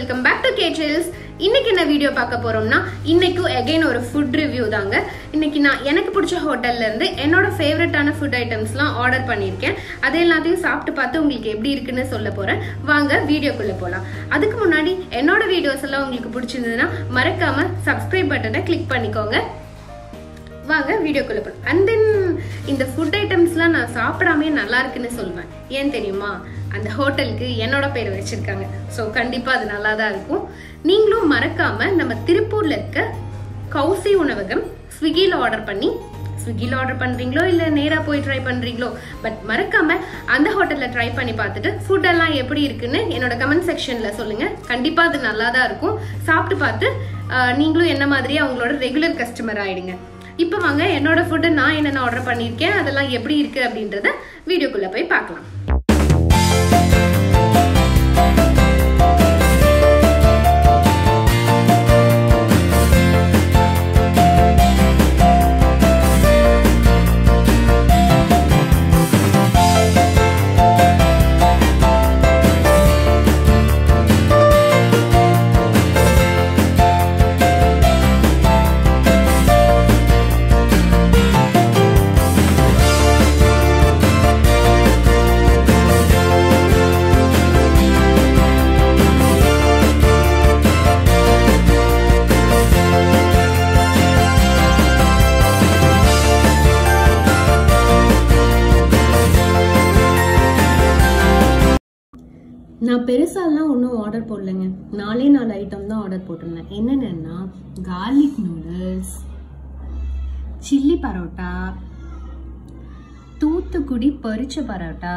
Welcome back to கேட்ரில்ஸ் இன்னைக்கு என்ன video பார்க்க போறோம்னா இன்னைக்கும் எகைன் ஒரு ஃபுட் ரிவ்யூ தாங்க இன்னைக்கு நான் எனக்கு பிடிச்ச ஹோட்டல்ல இருந்து என்னோட ஃபேவரட்டான ஃபுட் ஐட்டம்ஸ்லாம் ஆர்டர் பண்ணியிருக்கேன் அது எல்லாத்தையும் சாப்பிட்டு பார்த்து உங்களுக்கு எப்படி இருக்குன்னு சொல்ல போறேன் வாங்க வீடியோக்குள்ள போகலாம் அதுக்கு முன்னாடி என்னோட வீடியோஸ் எல்லாம் உங்களுக்கு பிடிச்சிருந்ததுன்னா மறக்காம சப்ஸ்கிரைப் பட்டனை கிளிக் பண்ணிக்கோங்க வாங்க வீடியோக்குள்ள போகலாம் அண்ட் தென் இந்த ஃபுட் ஐட்டம்ஸ்லாம் நான் சாப்பிடாமே நல்லா இருக்குன்னு சொல்லுவேன் ஏன் தெரியுமா அந்த ஹோட்டலுக்கு என்னோட பேர் வச்சிருக்காங்க ஸோ கண்டிப்பாக அது நல்லா தான் இருக்கும் நீங்களும் மறக்காம நம்ம திருப்பூர்ல இருக்க கௌசி உணவகம் ஸ்விக்கியில் ஆர்டர் பண்ணி ஸ்விக்கியில் ஆர்டர் பண்ணுறீங்களோ இல்லை நேராக போய் ட்ரை பண்ணுறீங்களோ பட் மறக்காம அந்த ஹோட்டலில் ட்ரை பண்ணி பார்த்துட்டு ஃபுட் எல்லாம் எப்படி இருக்குன்னு என்னோட கமெண்ட் செக்ஷனில் சொல்லுங்கள் கண்டிப்பாக அது நல்லா தான் இருக்கும் சாப்பிட்டு பார்த்து ஆஹ், நீங்களும் என்ன மாதிரியே அவங்களோட ரெகுலர் கஸ்டமர் ஆயிடுங்க இப்போ வாங்க என்னோட ஃபுட்டு நான் என்னென்ன ஆர்டர் பண்ணியிருக்கேன் அதெல்லாம் எப்படி இருக்கு அப்படின்றத வீடியோக்குள்ள போய் பார்க்கலாம் நான் பெருசாலாம் ஒன்றும் ஆர்டர் போடலைங்க நாலே நாலு ஐட்டம் தான் ஆர்டர் போட்டிருந்தேன் என்னென்னா garlic noodles chilli parotta Thoothukudi பொரிச்ச பரோட்டா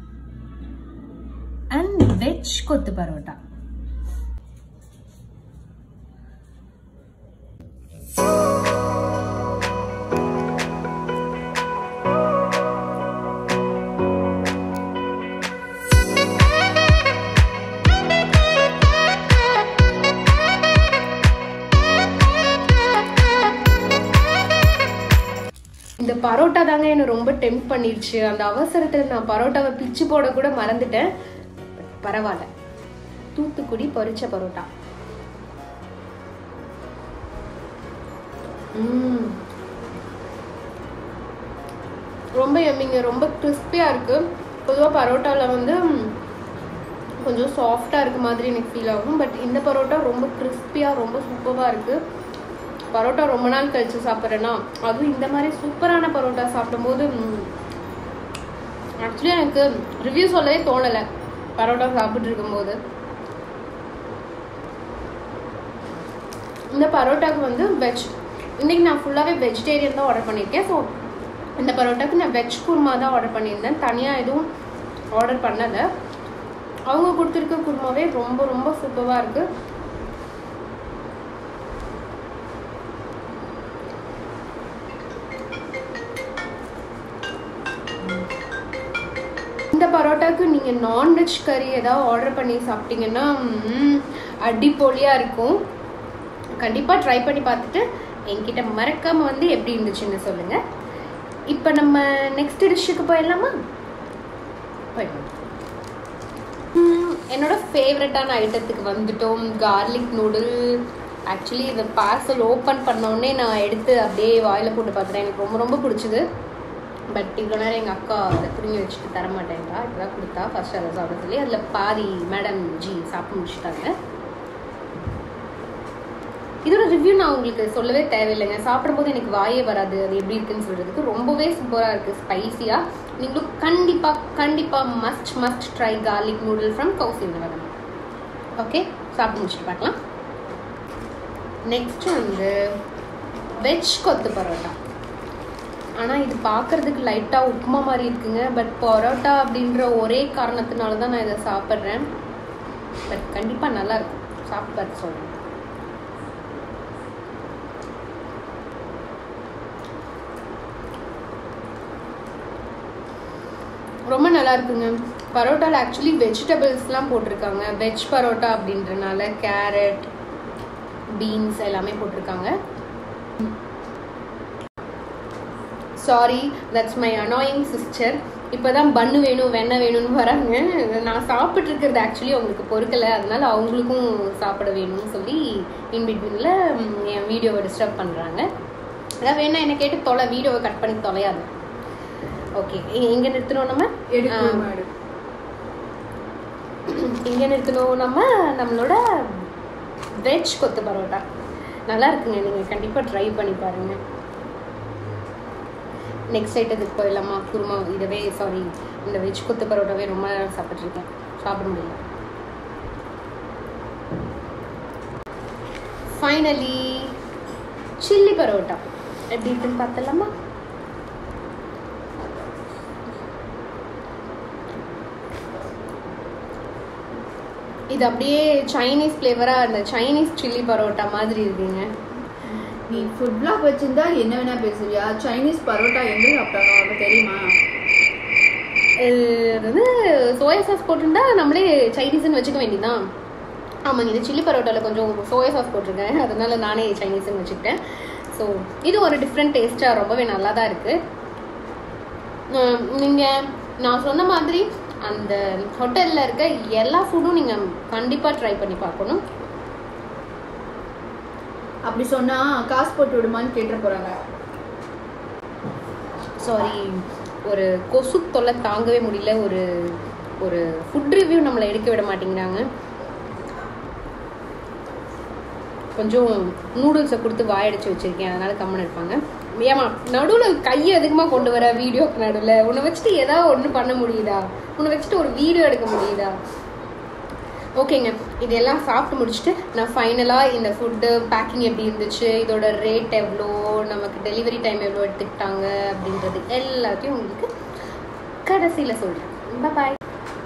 அண்ட் வெஜ் கொத்து பரோட்டா இந்த பரோட்டா தாங்க என்னை ரொம்ப டெம்ப் பண்ணிருச்சு அந்த அவசரத்தில் நான் பரோட்டாவை பிச்சு போட கூட மறந்துட்டேன் பரவாயில்ல தூத்துக்குடி பொரிச்ச பரோட்டா ம். ரொம்ப எம்மிங்க ரொம்ப கிறிஸ்பியாக இருக்கு பொதுவாக பரோட்டாவில் வந்து ம், கொஞ்சம் சாஃப்டாக இருக்க மாதிரி எனக்கு ஃபீல் ஆகும் பட் இந்த பரோட்டா ரொம்ப கிறிஸ்பியாக ரொம்ப சூப்பராக இருக்குது பரோட்டா ரொம்ப நாள் கழிச்சு சாப்பிட்றேன்னா அதுவும் இந்த மாதிரி சூப்பரான பரோட்டா சாப்பிடும்போது ஆக்சுவலி எனக்கு ரிவ்யூ சொல்லவே தோணலை பரோட்டா சாப்பிட்டு இருக்கும்போது இந்த பரோட்டாக்கு வந்து வெஜ் இன்னைக்கு நான் ஃபுல்லாகவே வெஜிடேரியன் தான் ஆர்டர் பண்ணியிருக்கேன் ஸோ இந்த பரோட்டாக்கு நான் வெஜ் குருமா தான் ஆர்டர் பண்ணியிருந்தேன் தனியாக எதுவும் ஆர்டர் பண்ணலை அவங்க கொடுத்துருக்க குருமாவே ரொம்ப ரொம்ப சூப்பராக இருக்குது இந்த பரோட்டாக்கு நீங்கள் நான்வெஜ் கறி ஏதாவது ஆர்டர் பண்ணி சாப்பிட்டீங்கன்னா ம், அடிப்பொலியாக இருக்கும் கண்டிப்பாக ட்ரை பண்ணி பார்த்துட்டு என்கிட்ட மறக்காமல் வந்து எப்படி இருந்துச்சுன்னு சொல்லுங்கள் இப்போ நம்ம நெக்ஸ்ட் டிஷ்ஷுக்கு போயிடலாமா போயிடலாம் ம், என்னோட ஃபேவரட்டான ஐட்டத்துக்கு வந்துட்டோம் கார்லிக் நூடுல் ஆக்சுவலி இந்த பார்சல் ஓப்பன் பண்ணோடனே நான் எடுத்து அப்படியே வாயில் போட்டு பார்த்துட்டேன் எனக்கு ரொம்ப ரொம்ப பிடிச்சது பட் இவ்வளோ நேரம் எங்கள் அக்கா அதை புரிஞ்சு வச்சுட்டு தர மாட்டேன்டா இப்போதான் கொடுத்தா ஃபர்ஸ்ட் அதை சாப்பிட சொல்லி அதில் பாதி மேடம் ஜி சாப்பிட்டு முடிச்சுட்டாங்க இதோட ரிவ்யூ நான் உங்களுக்கு சொல்லவே தேவையில்லைங்க சாப்பிடும்போது எனக்கு வாயே வராது அது எப்படி இருக்குன்னு சொல்றதுக்கு ரொம்பவே சூப்பராக இருக்குது ஸ்பைசியாக நீங்களும் கண்டிப்பாக கண்டிப்பாக must must try garlic noodle from Kausi உணவகம் ஓகே சாப்பிட்டு முடிச்சுட்டு பார்க்கலாம் நெக்ஸ்ட் வந்து வெஜ் கொத்து பரோட்டா ஆனால் இது பார்க்கறதுக்கு லைட்டாக உப்புமா மாதிரி இருக்குங்க பட் பரோட்டா அப்படின்ற ஒரே காரணத்தினால தான் நான் இதை சாப்பிட்றேன் பட் கண்டிப்பாக நல்லா இருக்கும் சாப்பிட்டு பார்த்து சொல்கிறேன் ரொம்ப நல்லா இருக்குங்க பரோட்டாவில் ஆக்சுவலி வெஜிடபிள்ஸ்லாம் போட்டிருக்காங்க வெஜ் பரோட்டா அப்படின்றனால கேரட் பீன்ஸ் எல்லாமே போட்டிருக்காங்க sorry that's my annoying sister இப்போதான் பன்னு வேணும் வெண்ணெய் வேணும்னு வராங்க நான் சாப்பிட்டு இருக்கிறது ஆக்சுவலி அவங்களுக்கு பொறுக்கலை அதனால அவங்களுக்கும் சாப்பிட வேணும்னு சொல்லி இன்பிட்வீனில் என் வீடியோவை டிஸ்டர்ப் பண்ணுறாங்க அதான் வேணா என்ன கேட்டு தொலை வீடியோவை கட் பண்ணி தொலையாது ஓகே எங்கே நிறுத்தணும் நம்ம எடுக்கணும் ஆ. மாடு இங்கே நிறுத்தணும் நம்ம நம்மளோட வெஜ் கொத்து பரோட்டா நல்லா இருக்குங்க நீங்கள் கண்டிப்பாக ட்ரை பண்ணி பாருங்கள் நெக்ஸ்ட் ஐட்டத்துக்கு போயிடலாமா குருமா இதவே சாரி இந்த வெஜ் கொத்து பரோட்டாவே ரொம்ப நேரம் சாப்பிட்ருக்கேன் சாப்பிட முடியல ஃபைனலி சில்லி பரோட்டா எப்படி இருக்குன்னு பார்த்தலாமா இது அப்படியே சைனீஸ் ஃப்ளேவராக அந்த சைனீஸ் சில்லி பரோட்டா மாதிரி இருக்குங்க நீ ஃபுட் பிளாக் வச்சிருந்தா என்ன வேணா பேசுவியா சைனீஸ் பரோட்டா எங்க சாப்பிட்டாங்க உனக்கு தெரியுமா அஹ் அது வந்து சோயா சாஸ் போட்டிருந்தா நம்மளே சைனீஸ்னு வச்சுக்க வேண்டியதுதான் ஆமாங்க இது சில்லி பரோட்டாவில் கொஞ்சம் சோயா சாஸ் போட்டிருக்கேன் அதனால நானே சைனீஸ்னு வச்சுக்கிட்டேன் ஸோ இது ஒரு டிஃப்ரெண்ட் டேஸ்ட்டாக ரொம்பவே நல்லா தான் இருக்குது நீங்கள் நான் சொன்ன மாதிரி அந்த ஹோட்டலில் இருக்க எல்லா ஃபுட்டும் நீங்கள் கண்டிப்பாக ட்ரை பண்ணி பார்க்கணும் அப்படி சொன்னா காசு போட்டு விடுமான்னு கேட்டு போறாங்க சாரி ஒரு கொசு தொல்லை தாங்கவே முடியல ஒரு ஒரு ஃபுட் ரிவ்யூ நம்மளை எடுக்க விட மாட்டேங்கிறாங்க கொஞ்சம் நூடுல்ஸை கொடுத்து வாயடிச்சு வச்சிருக்கேன் அதனால கம்மன் இருப்பாங்க ஏமா நடுவில் கையை அதிகமாக கொண்டு வர வீடியோக்கு நடுவில் உன்னை வச்சுட்டு ஏதாவது ஒன்று பண்ண முடியுதா உன்னை வச்சுட்டு ஒரு வீடியோ எடுக்க முடியுதா ஓகேங்க இதெல்லாம் சாப்பிட்டு முடிச்சுட்டு நான் ஃபைனலாக இந்த ஃபுட்டு பேக்கிங் எப்படி இருந்துச்சு இதோட ரேட் எவ்வளோ நமக்கு டெலிவரி டைம் எவ்வளோ எடுத்துக்கிட்டாங்க அப்படின்றது எல்லாத்தையும் உங்களுக்கு கடைசியில் சொல்கிறேன் பாய்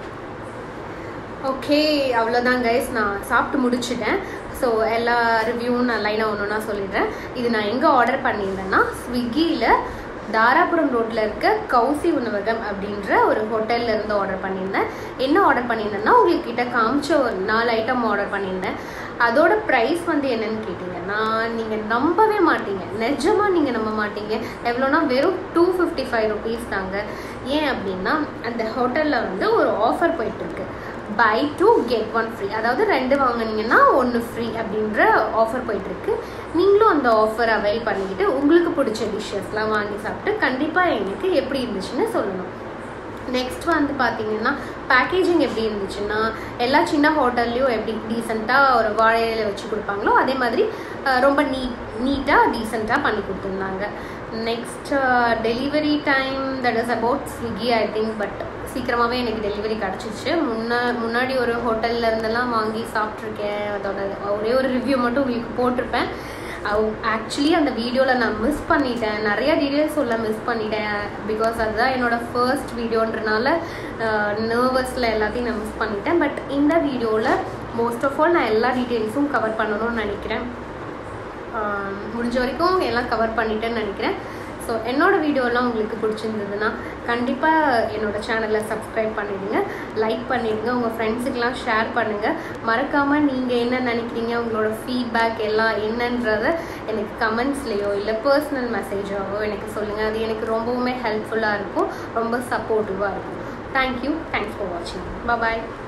ஓகே அவ்வளோதான் கைஸ் நான் சாப்பிட்டு முடிச்சிட்டேன் ஸோ எல்லா ரிவ்யூவும் நான் லைனாக ஒன்று ஒன்றா சொல்லிடுறேன் இது நான் எங்கே ஆர்டர் பண்ணியிருந்தேன்னா ஸ்விக்கியில் தாராபுரம் ரோட்டில் இருக்க கௌசி உணவகம் அப்படின்ற ஒரு ஹோட்டல்ல இருந்து ஆர்டர் பண்ணியிருந்தேன் என்ன ஆர்டர் பண்ணியிருந்தேன்னா உங்ககிட்ட காமிச்ச ஒரு நாலு ஐட்டம் ஆர்டர் பண்ணியிருந்தேன் அதோட ப்ரைஸ் வந்து என்னன்னு கேட்டிங்கன்னா நீங்கள் நம்பவே மாட்டீங்க நிஜமாக நீங்கள் நம்ப மாட்டீங்க எவ்வளோனா வெறும் டூ ஃபிஃப்டி ஃபைவ் ருபீஸ் தாங்க ஏன் அப்படின்னா அந்த ஹோட்டலில் வந்து ஒரு ஆஃபர் போயிட்டுருக்கு buy two get one free அதாவது ரெண்டு வாங்குனீங்கன்னா ஒன்று ஃப்ரீ அப்படின்ற ஆஃபர் போயிட்டுருக்கு நீங்களும் அந்த ஆஃபர் அவைல் பண்ணிக்கிட்டு உங்களுக்கு பிடிச்ச டிஷ்ஷஸ்லாம் வாங்கி சாப்பிட்டு கண்டிப்பாக எங்களுக்கு எப்படி இருந்துச்சுன்னு சொல்லணும் நெக்ஸ்ட் வந்து பார்த்தீங்கன்னா பேக்கேஜிங் எப்படி இருந்துச்சுன்னா எல்லா சின்ன ஹோட்டல்லையும் எப்படி டீசெண்டாக ஒரு வாழையில வச்சு கொடுப்பாங்களோ அதே மாதிரி அஹ், ரொம்ப நீட் நீட்டாக டீசெண்டாக பண்ணி கொடுத்துருந்தாங்க next delivery time that is about Swiggy I think but சீக்கிரமாகவே எனக்கு டெலிவரி கிடச்சிச்சு முன்னா முன்னாடி ஒரு ஹோட்டல்ல இருந்தெல்லாம் வாங்கி சாப்பிட்ருக்கேன் அதோட ஒரே ஒரு ரிவ்யூ மட்டும் உங்களுக்கு போட்டிருப்பேன் ஆக்சுவலி அந்த வீடியோவில் நான் மிஸ் பண்ணிட்டேன் நிறைய டீட்டெயில்ஸ் சொல்ல மிஸ் பண்ணிட்டேன் பிகாஸ் அதுதான் என்னோட ஃபர்ஸ்ட் வீடியோன்றனால நர்வஸில் எல்லாத்தையும் நான் மிஸ் பண்ணிட்டேன் பட் இந்த வீடியோவில் மோஸ்ட் ஆஃப் ஆல் நான் எல்லா டீட்டெயில்ஸும் கவர் பண்ணணும்னு நினைக்கிறேன் ஆஹ் முடிஞ்ச வரைக்கும் எல்லாம் கவர் பண்ணிட்டேன்னு நினைக்கிறேன் ஸோ என்னோட வீடியோலாம் உங்களுக்கு பிடிச்சிருந்ததுன்னா கண்டிப்பாக என்னோட சேனலை சப்ஸ்கிரைப் பண்ணிடுங்க லைக் பண்ணிடுங்க உங்கள் ஃப்ரெண்ட்ஸுக்கெலாம் ஷேர் பண்ணுங்கள் மறக்காமல் நீங்கள் என்ன நினைக்கிறீங்க உங்களோட ஃபீட்பேக் எல்லாம் என்னன்றதை எனக்கு கமெண்ட்ஸ்லேயோ இல்லை பர்சனல் மெசேஜாவோ எனக்கு சொல்லுங்கள் அது எனக்கு ரொம்பவுமே ஹெல்ப்ஃபுல்லாக இருக்கும் ரொம்ப சப்போர்ட்டிவாக இருக்கும் தேங்க்யூ தேங்க்ஸ் ஃபார் வாட்சிங் பாய்